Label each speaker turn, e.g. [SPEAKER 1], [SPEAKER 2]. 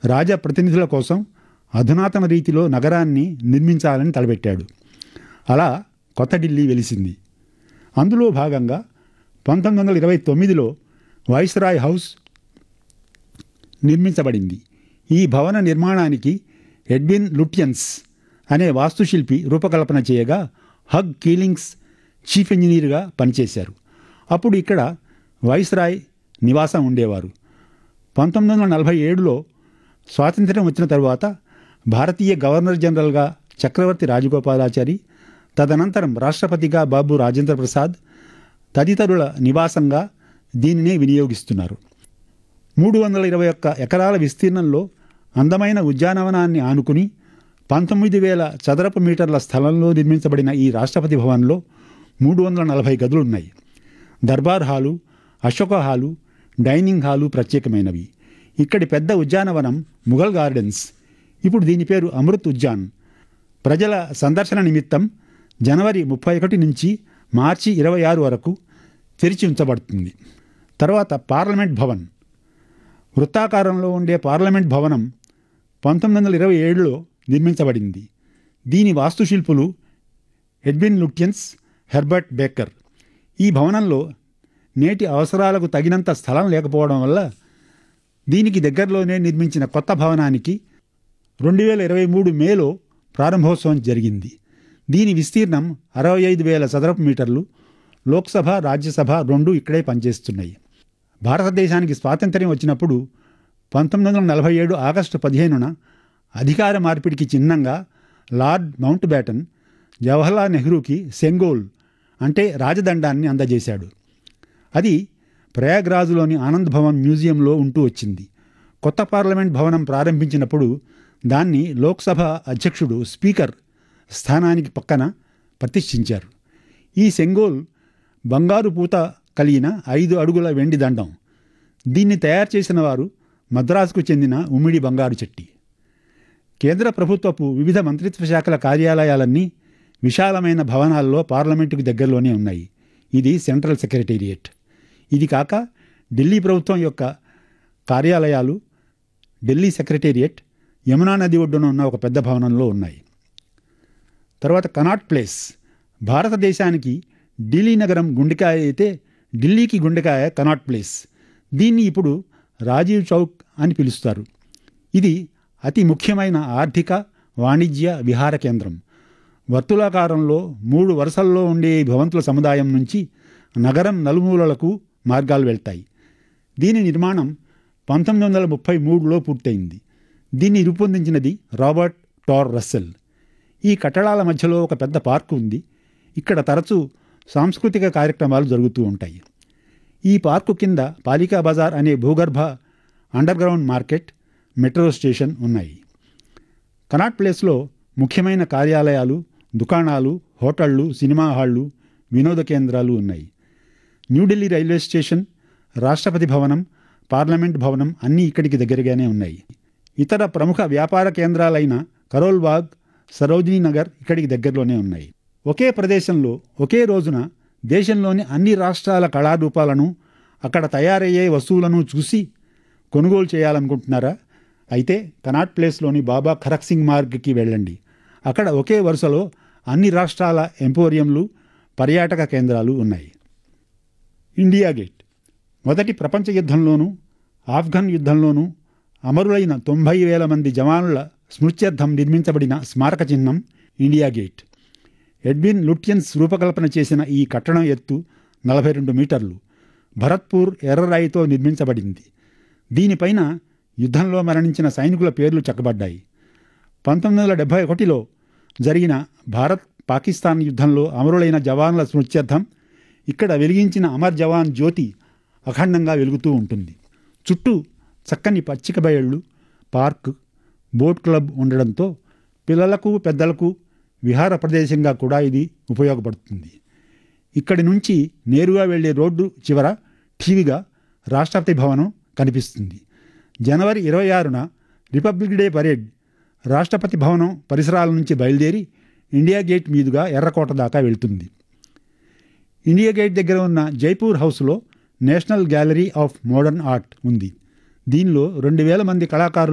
[SPEAKER 1] రాజ ప్రతినిధుల కోసం అధునాతన రీతిలో నగరాన్ని నిర్మించాలని తలపెట్టాడు అలా కొత్త ఢిల్లీ వెలిసింది అందులో భాగంగా పంతొమ్మిది వందల ఇరవై తొమ్మిదిలో వైస్రాయ్ హౌస్ నిర్మించబడింది ఈ భవన నిర్మాణానికి ఎడ్విన్ లుట్యన్స్ అనే వాస్తుశిల్పి రూపకల్పన చేయగా హగ్ కీలింగ్స్ చీఫ్ ఇంజనీర్గా పనిచేశారు అప్పుడు ఇక్కడ వైస్రాయ్ నివాసం ఉండేవారు పంతొమ్మిది వందల నలభై ఏడులో స్వాతంత్ర్యం వచ్చిన తరువాత భారతీయ గవర్నర్ జనరల్గా చక్రవర్తి రాజగోపాలాచారి తదనంతరం రాష్ట్రపతిగా బాబు రాజేంద్ర ప్రసాద్ తదితరుల నివాసంగా దీనినే వినియోగిస్తున్నారు మూడు వందల ఇరవై ఒక్క ఎకరాల విస్తీర్ణంలో అందమైన ఉద్యానవనాన్ని ఆనుకుని పంతొమ్మిది వేల చదరపు మీటర్ల స్థలంలో నిర్మించబడిన ఈ రాష్ట్రపతి భవన్లో మూడు వందల నలభై గదులున్నాయి Durbar hall Ashoka hall dining hall ప్రత్యేకమైనవి ఇక్కడి పెద్ద ఉద్యానవనం ముఘల్ గార్డెన్స్ ఇప్పుడు దీని పేరు అమృత్ ఉద్యాన్ ప్రజల సందర్శన నిమిత్తం జనవరి ముప్పై ఒకటి నుంచి మార్చి ఇరవై ఆరు వరకు తెరిచి ఉంచబడుతుంది తర్వాత పార్లమెంట్ భవన్ వృత్తాకారంలో ఉండే పార్లమెంట్ భవనం పంతొమ్మిది వందల ఇరవై ఏడులో నిర్మించబడింది దీని వాస్తుశిల్పులు ఎడ్విన్ లుట్యన్స్ హెర్బర్ట్ బేకర్ ఈ భవనంలో నేటి అవసరాలకు తగినంత స్థలం లేకపోవడం వల్ల దీనికి దగ్గరలోనే నిర్మించిన కొత్త భవనానికి రెండు వేల ఇరవై మూడు మేలో ప్రారంభోత్సవం జరిగింది దీని విస్తీర్ణం అరవై ఐదు వేల చదరపు మీటర్లు లోక్సభ రాజ్యసభ రెండు ఇక్కడే పనిచేస్తున్నాయి భారతదేశానికి స్వాతంత్ర్యం వచ్చినప్పుడు పంతొమ్మిది వందల నలభై ఏడు ఆగస్టు పదిహేనున అధికార మార్పిడికి చిహ్నంగా లార్డ్ మౌంట్ బ్యాటన్ జవహర్లాల్ నెహ్రూకి సెంగోల్ అంటే రాజదండాన్ని అందజేశాడు అది ప్రయాగ్రాజ్లోని ఆనంద్ భవన్ మ్యూజియంలో ఉంటూ వచ్చింది కొత్త పార్లమెంట్ భవనం ప్రారంభించినప్పుడు దాన్ని లోక్సభ అధ్యక్షుడు స్పీకర్ స్థానానికి పక్కన ప్రతిష్ఠించారు ఈ సెంగోల్ బంగారు పూత కలిగిన ఐదు అడుగుల వెండి దండం దీన్ని తయారు చేసిన వారు మద్రాసుకు చెందిన ఉమ్మిడి బంగారు చెట్టి కేంద్ర ప్రభుత్వపు వివిధ మంత్రిత్వ శాఖల కార్యాలయాలన్నీ విశాలమైన భవనాల్లో పార్లమెంటుకు దగ్గరలోనే ఉన్నాయి ఇది సెంట్రల్ సెక్రటేరియట్ ఇది కాక ఢిల్లీ ప్రభుత్వం యొక్క కార్యాలయాలు ఢిల్లీ సెక్రటేరియట్ యమునా నది ఒడ్డున ఉన్న ఒక పెద్ద భవనంలో ఉన్నాయి తర్వాత కనాట్ ప్లేస్ భారతదేశానికి ఢిల్లీ నగరం గుండెకాయ అయితే ఢిల్లీకి గుండెకాయ కనాట్ ప్లేస్ దీన్ని ఇప్పుడు రాజీవ్ చౌక్ అని పిలుస్తారు ఇది అతి ముఖ్యమైన ఆర్థిక వాణిజ్య విహార కేంద్రం వర్తులాకారంలో మూడు వరుసల్లో ఉండే ఈ భవంతుల సముదాయం నుంచి నగరం నలుమూలలకు మార్గాలు వెళ్తాయి దీని నిర్మాణం పంతొమ్మిది వందల ముప్పై మూడులో పూర్తయింది దీన్ని రూపొందించినది రాబర్ట్ టార్ రస్సెల్ ఈ కట్టడాల మధ్యలో ఒక పెద్ద పార్కు ఉంది ఇక్కడ తరచూ సాంస్కృతిక కార్యక్రమాలు జరుగుతూ ఉంటాయి ఈ పార్కు కింద పాలికా బజార్ అనే భూగర్భ అండర్గ్రౌండ్ మార్కెట్ మెట్రో స్టేషన్ ఉన్నాయి కనాట్ ప్లేస్లో ముఖ్యమైన కార్యాలయాలు దుకాణాలు హోటళ్ళు సినిమా హాళ్ళు వినోద కేంద్రాలు ఉన్నాయి న్యూఢిల్లీ రైల్వే స్టేషన్ రాష్ట్రపతి భవనం పార్లమెంట్ భవనం అన్నీ ఇక్కడికి దగ్గరగానే ఉన్నాయి ఇతర ప్రముఖ వ్యాపార కేంద్రాలైన కరోల్ బాగ్ సరోజినీ నగర్ ఇక్కడికి దగ్గరలోనే ఉన్నాయి ఒకే ప్రదేశంలో ఒకే రోజున దేశంలోని అన్ని రాష్ట్రాల కళారూపాలను అక్కడ తయారయ్యే వస్తువులను చూసి కొనుగోలు చేయాలనుకుంటున్నారా అయితే కనాట్ ప్లేస్లోని బాబా ఖరక్ సింగ్ మార్గ్కి వెళ్ళండి అక్కడ ఒకే వరుసలో అన్ని రాష్ట్రాల ఎంపోరియంలు పర్యాటక కేంద్రాలు ఉన్నాయి ఇండియా గేట్ మొదటి ప్రపంచ యుద్ధంలోనూ ఆఫ్ఘన్ యుద్ధంలోనూ అమరులైన తొంభై వేల మంది జవానుల స్మృత్యర్థం నిర్మించబడిన స్మారక చిహ్నం ఇండియా గేట్ ఎడ్విన్ లుట్యన్స్ రూపకల్పన చేసిన ఈ కట్టడం ఎత్తు నలభై రెండు మీటర్లు భరత్పూర్ ఎర్రరాయితో నిర్మించబడింది దీనిపైన యుద్ధంలో మరణించిన సైనికుల పేర్లు చెక్కబడ్డాయి పంతొమ్మిది వందల డెబ్భై ఒకటిలో జరిగిన భారత్ పాకిస్తాన్ యుద్ధంలో అమరులైన జవాన్ల స్మృత్యర్థం ఇక్కడ వెలిగించిన అమర్ జవాన్ జ్యోతి అఖండంగా వెలుగుతూ ఉంటుంది చుట్టూ చక్కని పచ్చిక బయళ్ళు పార్క్ బోట్ క్లబ్ ఉండడంతో పిల్లలకు పెద్దలకు విహార ప్రదేశంగా కూడా ఇది ఉపయోగపడుతుంది ఇక్కడి నుంచి నేరుగా వెళ్ళే రోడ్డు చివర ఠీవిగా రాష్ట్రపతి భవనం కనిపిస్తుంది జనవరి ఇరవై ఆరున రిపబ్లిక్ డే పరేడ్ రాష్ట్రపతి భవనం పరిసరాల నుంచి బయలుదేరి ఇండియా గేట్ మీదుగా ఎర్రకోట దాకా వెళ్తుంది ఇండియా గేట్ దగ్గర ఉన్న జైపూర్ హౌస్లో national gallery of modern art ఉంది దీనిలో రెండు వేల మంది కళాకారులు